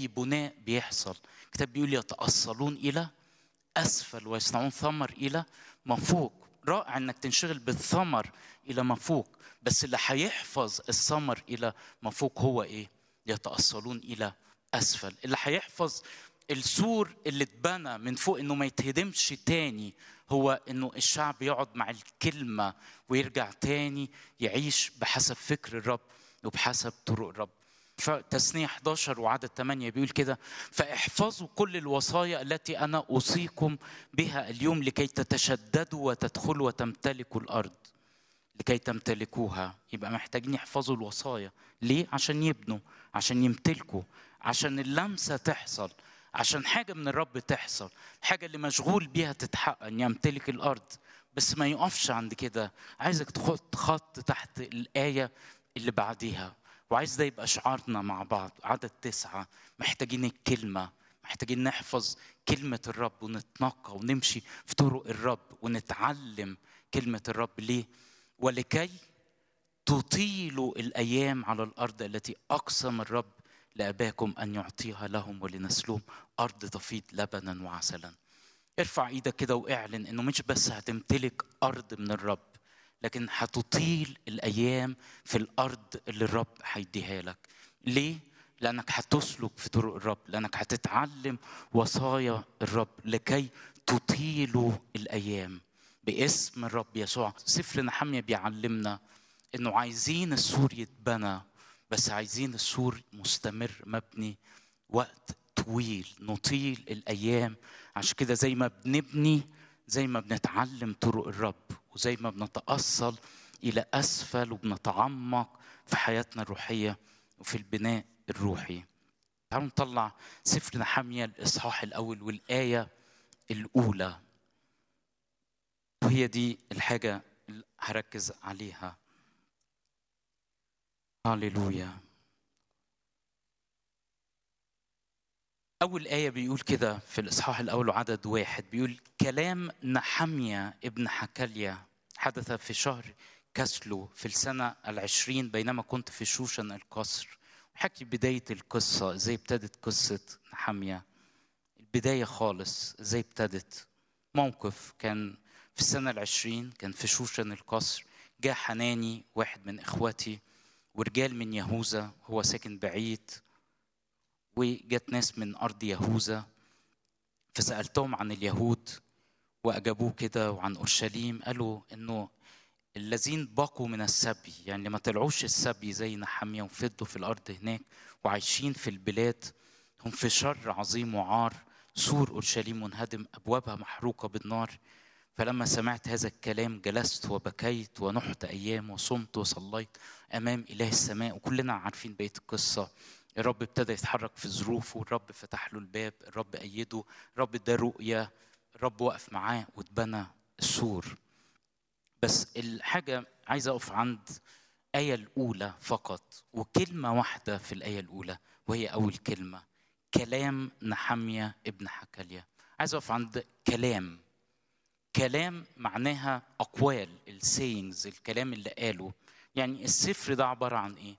اي بناء بيحصل الكتاب بيقول يتاصلون الى اسفل ويصنعون ثمر الى ما فوق رائع انك تنشغل بالثمر الى ما فوق بس اللي هيحفظ الثمر الى ما فوق هو ايه يتاصلون الى اسفل اللي هيحفظ السور اللي اتبنى من فوق انه ما يتهدمش تاني هو انه الشعب يقعد مع الكلمه ويرجع تاني يعيش بحسب فكر الرب وبحسب طرق الرب فتثنية 11 وعدد 8 بيقول كده فاحفظوا كل الوصايا التي أنا أوصيكم بها اليوم لكي تتشددوا وتدخلوا وتمتلكوا الأرض لكي تمتلكوها يبقى محتاجين يحفظوا الوصايا ليه؟ عشان يبنوا عشان يمتلكوا عشان اللمسة تحصل عشان حاجة من الرب تحصل الحاجة اللي مشغول بيها تتحقق أن يمتلك الأرض بس ما يقفش عند كده عايزك تحط خط تحت الآية اللي بعديها وعايز ده يبقى شعارنا مع بعض عدد تسعة محتاجين الكلمة محتاجين نحفظ كلمة الرب ونتنقى ونمشي في طرق الرب ونتعلم كلمة الرب ليه؟ ولكي تطيلوا الأيام على الأرض التي أقسم الرب لأباكم أن يعطيها لهم ولنسلهم أرض تفيض لبنا وعسلا ارفع ايدك كده واعلن انه مش بس هتمتلك ارض من الرب لكن هتطيل الايام في الارض اللي الرب هيديها لك ليه لانك هتسلك في طرق الرب لانك هتتعلم وصايا الرب لكي تطيلوا الايام باسم الرب يسوع سفر نحمية بيعلمنا انه عايزين السور يتبنى بس عايزين السور مستمر مبني وقت طويل نطيل الايام عشان كده زي ما بنبني زي ما بنتعلم طرق الرب وزي ما بنتأصل إلى أسفل وبنتعمق في حياتنا الروحية وفي البناء الروحي تعالوا نطلع سفر نحمية الإصحاح الأول والآية الأولى وهي دي الحاجة اللي هركز عليها هاليلويا أول آية بيقول كده في الإصحاح الأول وعدد واحد بيقول كلام نحمية ابن حكاليا حدث في شهر كسلو في السنة العشرين بينما كنت في شوشن القصر حكي بداية القصة ازاي ابتدت قصة نحمية البداية خالص ازاي ابتدت موقف كان في السنة العشرين كان في شوشن القصر جاء حناني واحد من إخواتي ورجال من يهوذا هو ساكن بعيد وجت ناس من أرض يهوذا فسألتهم عن اليهود وأجابوه كده وعن أورشليم قالوا إنه الذين بقوا من السبي يعني اللي ما طلعوش السبي زي نحمية وفضوا في الأرض هناك وعايشين في البلاد هم في شر عظيم وعار سور أورشليم منهدم أبوابها محروقة بالنار فلما سمعت هذا الكلام جلست وبكيت ونحت أيام وصمت وصليت أمام إله السماء وكلنا عارفين بقية القصة الرب ابتدى يتحرك في ظروفه الرب فتح له الباب الرب أيده الرب اداه رؤية الرب وقف معاه واتبنى السور بس الحاجة عايز أقف عند الآية الأولى فقط وكلمة واحدة في الآية الأولى وهي أول كلمة كلام نحمية ابن حكاليا عايز أقف عند كلام كلام معناها أقوال السينجز الكلام اللي قاله يعني السفر ده عبارة عن إيه؟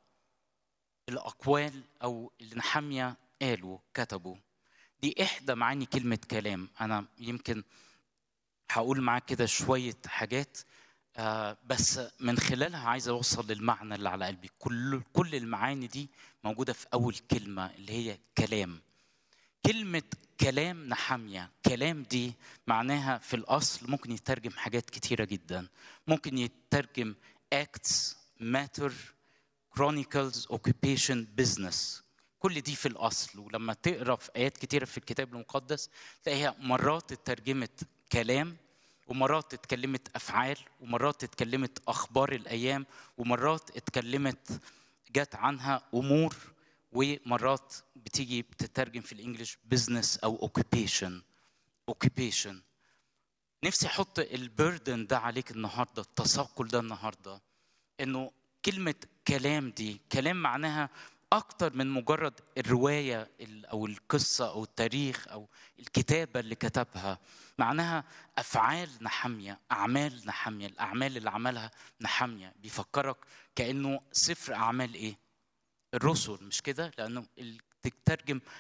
الأقوال أو اللي نحمية قالوا كتبوا دي إحدى معاني كلمة كلام أنا يمكن هقول معاك كده شوية حاجات آه بس من خلالها عايز أوصل للمعنى اللي على قلبي كل كل المعاني دي موجودة في أول كلمة اللي هي كلام كلمة كلام نحمية كلام دي معناها في الأصل ممكن يترجم حاجات كتيرة جدا ممكن يترجم acts matter chronicles occupation business كل دي في الأصل ولما تقرأ في آيات كتيرة في الكتاب المقدس تلاقيها مرات اترجمت كلام ومرات اتكلمت أفعال ومرات اتكلمت أخبار الأيام ومرات اتكلمت جت عنها أمور ومرات بتيجي بتترجم في الانجليش بزنس او اوكيبيشن اوكيبيشن نفسي احط البردن ده عليك النهارده التثقل ده النهارده انه كلمه كلام دي كلام معناها اكتر من مجرد الروايه او القصه او التاريخ او الكتابه اللي كتبها معناها افعال نحميه اعمال نحميه الاعمال اللي عملها نحميه بيفكرك كانه سفر اعمال ايه الرسل مش كده لانه تترجم